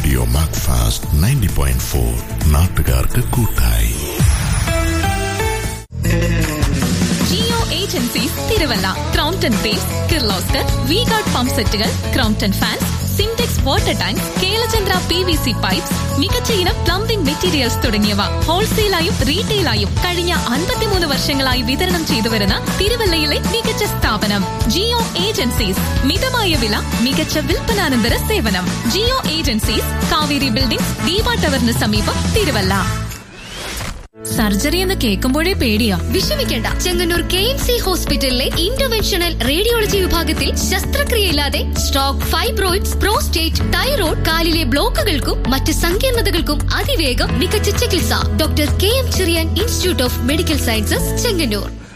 radio Macfast ninety point four നാട്ടുകാർക്ക് കൂട്ടായി Jio agencies Thiruvalla Crompton ബേസ് കിർലോസ്കർ വി ഗാർഡ് പമ്പ് സെറ്റുകൾ Crompton fans Sintex water tank Kelachandra P V C pipes മികച്ച ഇനം പ്ലംബിംഗ് മെറ്റീരിയൽസ് തുടങ്ങിയവ ഹോൾസെയിലായും റീറ്റെയിലായും കഴിഞ്ഞ അൻപത്തിമൂന്ന് വർഷങ്ങളായി വിതരണം ചെയ്തു വരുന്ന തിരുവല്ലയിലെ മികച്ച സ്ഥാപനം ജിയോ ഏജൻസീസ് മിതമായ വില മികച്ച വിൽപ്പനാനന്തര സേവനം ജിയോ ഏജൻസീസ് കാവേരി ബിൽഡിംഗ് ദീപ ടവറിന് സമീപം തിരുവല്ല സർജറി എന്ന് കേൾക്കുമ്പോഴേ പേടിയാ വിഷമിക്കേണ്ട ചെങ്ങന്നൂർ കെ എം സി ഹോസ്പിറ്റലിലെ ഇന്റർവെൻഷണൽ റേഡിയോളജി വിഭാഗത്തിൽ ശസ്ത്രക്രിയയില്ലാതെ സ്ട്രോക്ക് ഫൈബ്രോയിഡ്സ് പ്രോസ്റ്റേറ്റ് തൈറോയ്ഡ് കാലിലെ ബ്ലോക്കുകൾക്കും മറ്റ് സങ്കീർണതകൾക്കും അതിവേഗം മികച്ച ചികിത്സ doctor K M Cherian institute of medical sciences Chengannur